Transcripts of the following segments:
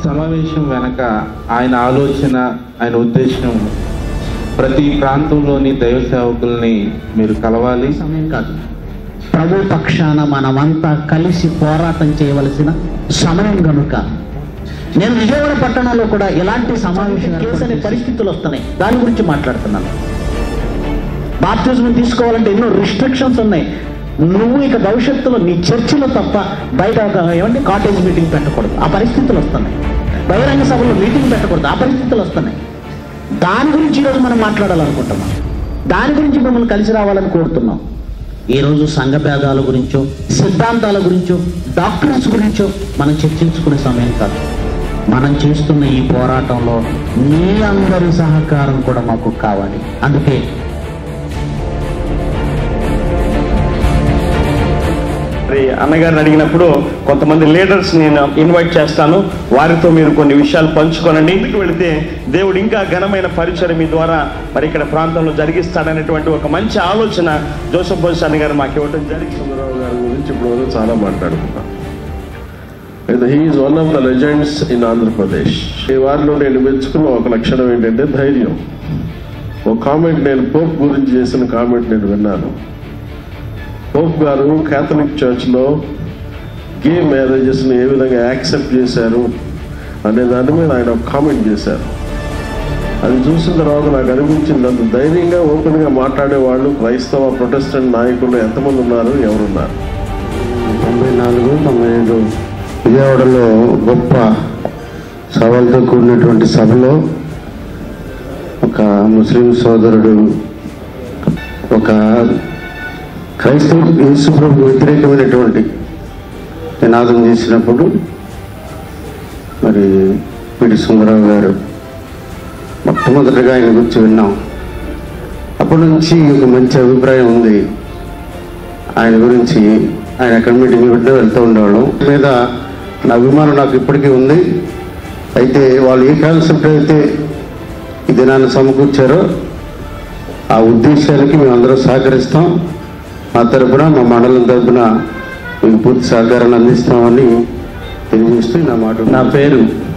సమావేశం వెనక ఆయన ఆలోచన ఆయన ఉద్దేశం ప్రతి ప్రాంతంలోని దైవ సేవకుల్ని మీరు కలవాలి సమయం కాదు ప్రభు పక్షాన మనమంతా కలిసి పోరాటం చేయవలసిన సమయం కనుక నేను విజయవాడ పట్టణంలో కూడా ఇలాంటి సమావేశం కేసు అనే పరిస్థితులు వస్తున్నాయి దాని గురించి మాట్లాడుతున్నాను బాప్తిజం తీసుకోవాలంటే ఎన్నో రిస్ట్రిక్షన్స్ ఉన్నాయి నువ్వు ఇక భవిష్యత్తులో నీ చర్చిలో తప్ప బయట ఒక ఏమంటే కాటేజ్ మీటింగ్ పెట్టకూడదు ఆ పరిస్థితులు వస్తున్నాయి బహిరంగ సభలో మీటింగ్ పెట్టకూడదు ఆ పరిస్థితులు వస్తున్నాయి దాని గురించి ఈరోజు మనం మాట్లాడాలనుకుంటున్నాం దాని గురించి మిమ్మల్ని కలిసి రావాలని కోరుతున్నాం ఈరోజు సంఘ భేదాల గురించో సిద్ధాంతాల గురించో డాక్టర్స్ గురించో మనం చర్చించుకునే సమయం కాదు మనం చేస్తున్న ఈ పోరాటంలో మీ అందరి సహకారం కూడా మాకు కావాలి అందుకే మరి అన్నగారిని అడిగినప్పుడు కొంతమంది లీడర్స్ నేను ఇన్వైట్ చేస్తాను వారితో మీరు కొన్ని విషయాలు పంచుకోనండి ఇంటికి వెళితే దేవుడు ఇంకా ఘనమైన పరిచయం మీ ద్వారా మరి ఇక్కడ ప్రాంతంలో జరిగిస్తాడనేటువంటి ఒక మంచి ఆలోచన జోసఫ్ బోస్ అన్న గారు మాకు ఇవ్వడం జరిగింది చంద్రబాబు గారి గురించి ఇప్పుడు వరకు చాలా మాట్లాడుకున్నాం అయితే he's one of the legends in Andhra Pradesh ఈ వారిలో నేను మెచ్చుకున్న ఒక లక్షణం ఏంటంటే ధైర్యం ఒక కామెంట్ నేను పోప్ గురించి చేసిన కామెంట్ నేను విన్నాను పోప్ గారు కేథలిక్ చర్చ్లో గే మ్యారేజెస్ని ఏ విధంగా యాక్సెప్ట్ చేశారు అనే దాని మీద ఆయన ఒక కామెంట్ చేశారు అది చూసిన తర్వాత నాకు అనిపించింది అంత ధైర్యంగా ఓపెన్గా మాట్లాడే వాళ్ళు క్రైస్తవ ప్రొటెస్టెంట్ నాయకులు ఎంతమంది ఉన్నారు ఎవరున్నారు తొంభై నాలుగు తొంభై ఐదు విజయవాడలో గొప్ప సవాళ్ళతో కూడినటువంటి సభలో ఒక ముస్లిం సోదరుడు ఒక క్రైస్తవ యేసుప్రభు వ్యతిరేకమైనటువంటి నినాదం చేసినప్పుడు మరి పిడి సుందరరావు గారు మొట్టమొదటిగా ఆయన గురించి విన్నాం అప్పటి నుంచి ఒక మంచి అభిప్రాయం ఉంది ఆయన గురించి ఆయన ఎక్కడ మీటింగ్ పెట్టినా వెళ్తూ ఉండేవాళ్ళం మీద నా అభిమానం నాకు ఇప్పటికీ ఉంది అయితే వాళ్ళు ఏ కాన్సెప్ట్ అయితే ఈ దినాన్ని సమకూర్చారో ఆ ఉద్దేశానికి మేమందరం సహకరిస్తాం మా తరపున మా మండలం తరపున మీకు పూర్తి సహకారాన్ని అందిస్తామని తెలియజేస్తూ నా మాట నా పేరు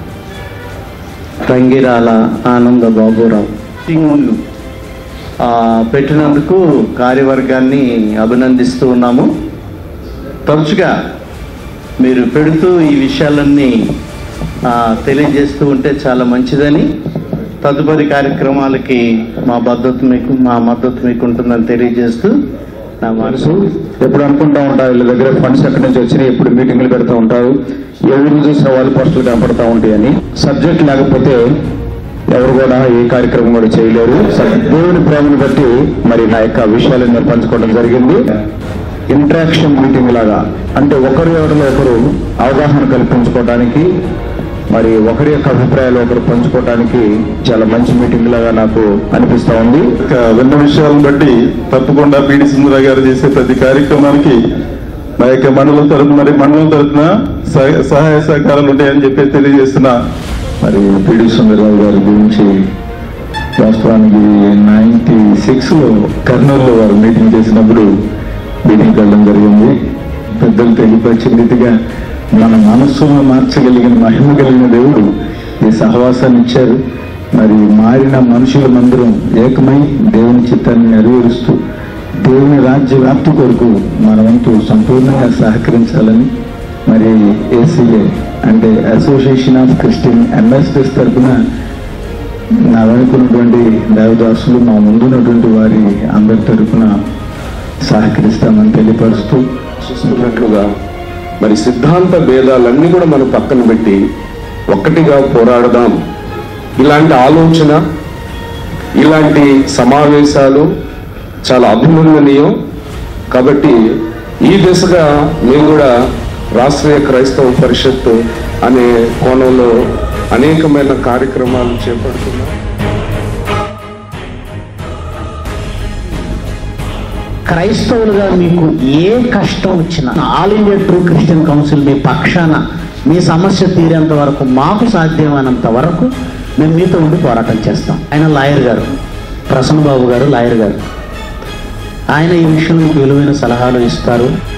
రంగిరాల ఆనంద బాబురావు సింగులు ఆ, పెట్టినందుకు కార్యవర్గాన్ని అభినందిస్తూ ఉన్నాము తరచుగా మీరు పెడుతూ ఈ విషయాలన్నీ ఆ, తెలియజేస్తూ ఉంటే చాలా మంచిదని తదుపరి కార్యక్రమాలకి మా మద్దతు మీకు మా మద్దతు మీకు ఉంటుందని తెలియజేస్తూ నా మనసు ఎప్పుడు అనుకుంటా ఉంటారు వీళ్ళ దగ్గర ఫండ్స్ ఎక్కడి నుంచి వచ్చినాయి ఎప్పుడు మీటింగ్లు పెడతా ఉంటారు ఎవరు చూసిన వాళ్ళు పోస్టులు కనపడతా ఉంటాయని సబ్జెక్ట్ లేకపోతే ఎవరు కూడా ఏ కార్యక్రమం కూడా చేయలేరు స- దేవుని ప్రేమను బట్టి మరి నా యొక్క విషయాలను నేను పంచుకోవడం జరిగింది ఇంటరాక్షన్ మీటింగ్ లాగా అంటే ఒకరి ఎవరిలో ఒకరు అవగాహన కల్పించుకోవడానికి మరి ఒకరి యొక్క అభిప్రాయాలు ఒకరు పంచుకోవడానికి చాలా మంచి మీటింగ్ లాగా నాకు అనిపిస్తా ఉంది ఇక విన్న విషయాలను బట్టి తప్పకుండా పీడి సుందర గారు చేసే ప్రతి కార్యక్రమానికి మా యొక్క మండలం తరపున మరి మండలం తరపున సహ- సహాయ సహకారాలు ఉంటాయని చెప్పి తెలియజేస్తున్నా మరి పిడి సుందరరావు గారి గురించి వాస్తవానికి నైన్టీ సిక్స్లో కర్నూలులో వారు మీటింగ్ చేసినప్పుడు మీటింగ్ వెళ్ళడం జరిగింది పెద్దలు తెలియపరిచిన రీతిగా మన మనస్సును మార్చగలిగిన మహిమ కలిగిన దేవుడు ఈ సహవాసాన్ని ఇచ్చారు మరి మారిన మనుషుల మందిరం ఏకమై దేవుని చిత్తాన్ని నెరవేరుస్తూ దేవుని రాజ్య వ్యాప్తి కొరకు మన వంతు సంపూర్ణంగా సహకరించాలని మరి ఏసీఏ అంటే అసోసియేషన్ ఆఫ్ క్రిస్టియన్ అంబాసిడర్స్ తరఫున నా వెనుకున్నటువంటి దేవదాసులు మా ముందున్నటువంటి వారి అందరి తరఫున సహకరిస్తామని తెలియపరుస్తూ చూస్తున్నట్లుగా మరి సిద్ధాంత భేదాలన్నీ కూడా మనం పక్కన పెట్టి ఒక్కటిగా పోరాడదాం ఇలాంటి ఆలోచన ఇలాంటి సమావేశాలు చాలా అభినందనీయం కాబట్టి ఈ దిశగా మేము కూడా రాష్ట్రీయ క్రైస్తవ పరిషత్ అనే కోణంలో అనేకమైన కార్యక్రమాలు చేపడుతున్నాం క్రైస్తవులుగా మీకు ఏ కష్టం వచ్చినా all India true Christian council మీ పక్షాన మీ సమస్య తీరేంత వరకు మాకు సాధ్యమైనంత వరకు మేము మీతో ఉండి పోరాటం చేస్తాం ఆయన లాయర్ గారు ప్రసన్న బాబు గారు లాయర్ గారు ఆయన ఈ విషయంలో మీకు విలువైన సలహాలు ఇస్తారు